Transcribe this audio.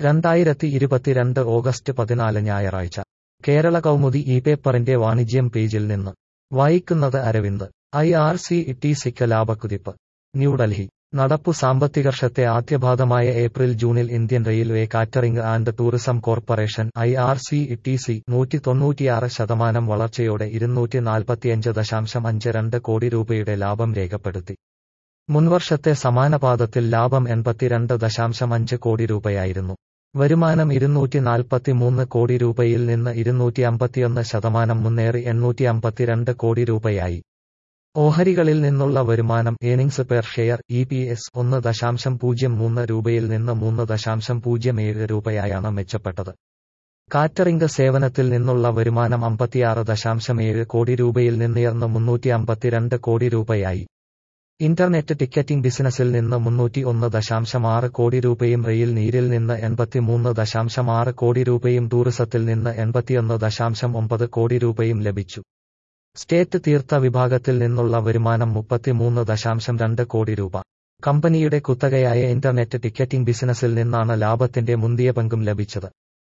രണ്ടായിരത്തി ഇരുപത്തിരണ്ട് ഓഗസ്റ്റ് പതിനാല് ഞായറാഴ്ച കേരള കൗമുദി ഈ പേപ്പറിന്റെ വാണിജ്യം പേജിൽ നിന്ന് വായിക്കുന്നത് Arvind I R C T സിക്ക് ലാഭക്കുതിപ്പ് ന്യൂഡൽഹി നടപ്പു സാമ്പത്തികർഷത്തെ ആദ്യപാദമായ ഏപ്രിൽ ജൂണിൽ Indian railway catering and tourism corporation I R C T C നൂറ്റി തൊണ്ണൂറ്റിയാറ് ശതമാനം വളർച്ചയോടെ ഇരുന്നൂറ്റി നാൽപ്പത്തിയഞ്ച് ദശാംശം അഞ്ച് രണ്ട് കോടി രൂപയുടെ ലാഭം രേഖപ്പെടുത്തി മുൻവർഷത്തെ സമാന പാദത്തിൽ ലാഭം എൺപത്തിരണ്ട് ദശാംശം അഞ്ച് കോടി രൂപയായിരുന്നു വരുമാനം ഇരുന്നൂറ്റി നാൽപ്പത്തിമൂന്ന് കോടി രൂപയിൽ നിന്ന് ഇരുന്നൂറ്റി അമ്പത്തിയൊന്ന് ശതമാനം മുന്നേറി എണ്ണൂറ്റി അമ്പത്തിരണ്ട് കോടി രൂപയായി ഓഹരികളിൽ നിന്നുള്ള വരുമാനം earnings per share E P S ഒന്ന് ദശാംശം പൂജ്യം മൂന്ന് രൂപയിൽ നിന്ന് മൂന്ന് ദശാംശം പൂജ്യം ഏഴ് രൂപയായാണ് മെച്ചപ്പെട്ടത് കാറ്ററിംഗ് സേവനത്തിൽ നിന്നുള്ള വരുമാനം അമ്പത്തിയാറ് ദശാംശം ഏഴ് കോടി രൂപയിൽ നിന്നുയർന്ന് മുന്നൂറ്റി അമ്പത്തിരണ്ട് കോടി രൂപയായി ഇന്റർനെറ്റ് ടിക്കറ്റിംഗ് ബിസിനസിൽ നിന്ന് മുന്നൂറ്റി ഒന്ന് ദശാംശം ആറ് കോടി രൂപയും റെയിൽ നീരിൽ നിന്ന് എൺപത്തിമൂന്ന് ദശാംശം ആറ് കോടി രൂപയും ടൂറിസത്തിൽ നിന്ന് എൺപത്തിയൊന്ന് ദശാംശം ഒമ്പത് കോടി രൂപയും ലഭിച്ചു സ്റ്റേറ്റ് തീർത്ഥ വിഭാഗത്തിൽ നിന്നുള്ള വരുമാനം മുപ്പത്തിമൂന്ന് ദശാംശം രണ്ട് കോടി രൂപ കമ്പനിയുടെ കുത്തകയായ ഇന്റർനെറ്റ് ടിക്കറ്റിംഗ് ബിസിനസിൽ നിന്നാണ് ലാഭത്തിന്റെ മുന്തിയ പങ്കും ലഭിച്ചത്